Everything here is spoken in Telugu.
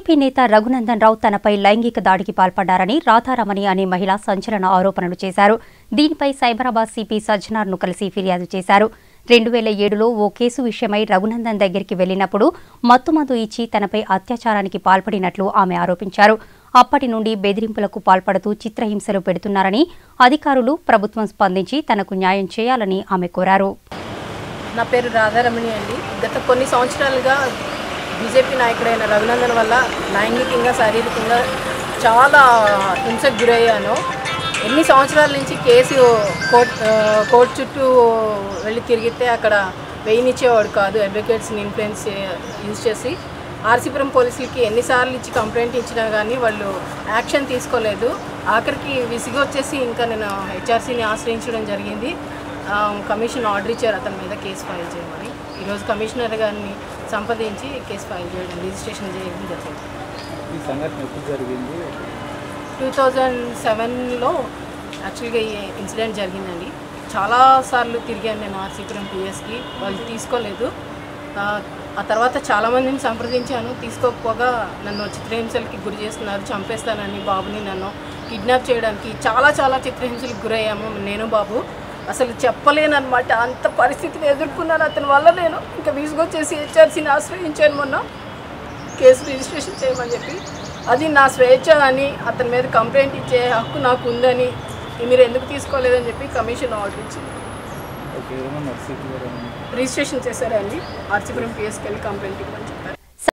బీజేపీ నేత రఘునందన్ రావు తనపై లైంగిక దాడికి పాల్పడ్డారని రాధారమణి అనే మహిళ సంచలన ఆరోపణలు చేశారు దీనిపై సైబరాబాద్ సిపి సజ్జనార్ను కలిసి ఫిర్యాదు చేశారు రెండు వేల ఏడులో ఓ కేసు విషయమై రఘునందన్ దగ్గరికి వెళ్లినప్పుడు మత్తుమందు ఇచ్చి తనపై అత్యాచారానికి పాల్పడినట్లు ఆమె ఆరోపించారు అప్పటి నుండి బెదిరింపులకు పాల్పడుతూ చిత్రహింసలు పెడుతున్నారని అధికారులు ప్రభుత్వం స్పందించి తనకు న్యాయం చేయాలని ఆమె కోరారు నా పేరు రాధారమణి అండి గత కొన్ని సంవత్సరాలుగా బీజేపీ నాయకుడైన రఘునందన్ వల్ల లైంగికంగా శారీరకంగా చాలా హింసకు గురయ్యాను ఎన్ని సంవత్సరాల నుంచి కేసు కోర్ట్ ఆ, కోర్టు చుట్టూ వెళ్ళి తిరిగితే అక్కడ వేయనిచ్చేవాడు కాదు అడ్వకేట్స్ని ఇన్ఫ్లుయెన్స్ యూజ్ చేసి ఆర్సీపురం పోలీసులకి ఎన్నిసార్లు ఇచ్చి కంప్లైంట్ ఇచ్చినా కానీ వాళ్ళు యాక్షన్ తీసుకోలేదు ఆఖరికి విసిగి వచ్చేసి ఇంకా నేను హెచ్ఆర్సీని ఆశ్రయించడం జరిగింది ఆ, కమిషన్ ఆర్డర్ ఇచ్చారు అతని మీద కేసు ఫైల్ చేయమని ఈరోజు కమిషనర్ గారిని సంప్రదించి కేసు ఫైల్ చేయడం రిజిస్ట్రేషన్ చేయడం జరిగింది ఈ సంఘటన ఎప్పుడు జరిగింది టూ థౌజండ్ సెవెన్లో యాక్చువల్గా ఈ ఇన్సిడెంట్ జరిగిందండి చాలాసార్లు తిరిగాను నేను ఆర్సీపురం పిఎస్కి వాళ్ళు తీసుకోలేదు ఆ, ఆ తర్వాత చాలామందిని సంప్రదించాను తీసుకోకపోగా నన్ను చిత్రహింసలకి గురి చేస్తున్నారు చంపేస్తానని బాబుని నన్ను కిడ్నాప్ చేయడానికి చాలా చాలా చిత్రహింసలకు గురయ్యాము నేను బాబు అసలు చెప్పలేనమాట అంత పరిస్థితిని ఎదుర్కొన్నాను అతని వల్ల నేను ఇంకా విసుగొచ్చేసి హెచ్ఆర్సీని ఆశ్రయించాను మొన్న కేసు రిజిస్ట్రేషన్ చేయమని చెప్పి అది నా స్వేచ్ఛ అని అతని మీద కంప్లైంట్ ఇచ్చే హక్కు నాకు ఉందని మీరు ఎందుకు తీసుకోలేదని చెప్పి కమిషన్ ఆర్డర్ ఇచ్చింది ఓకే ఏమన్నా నర్సీకి గారు ఏమన్నా రిజిస్ట్రేషన్ చేశారండి ఆర్సీపురం పిఎస్కి వెళ్ళి కంప్లైంట్ ఇవ్వండి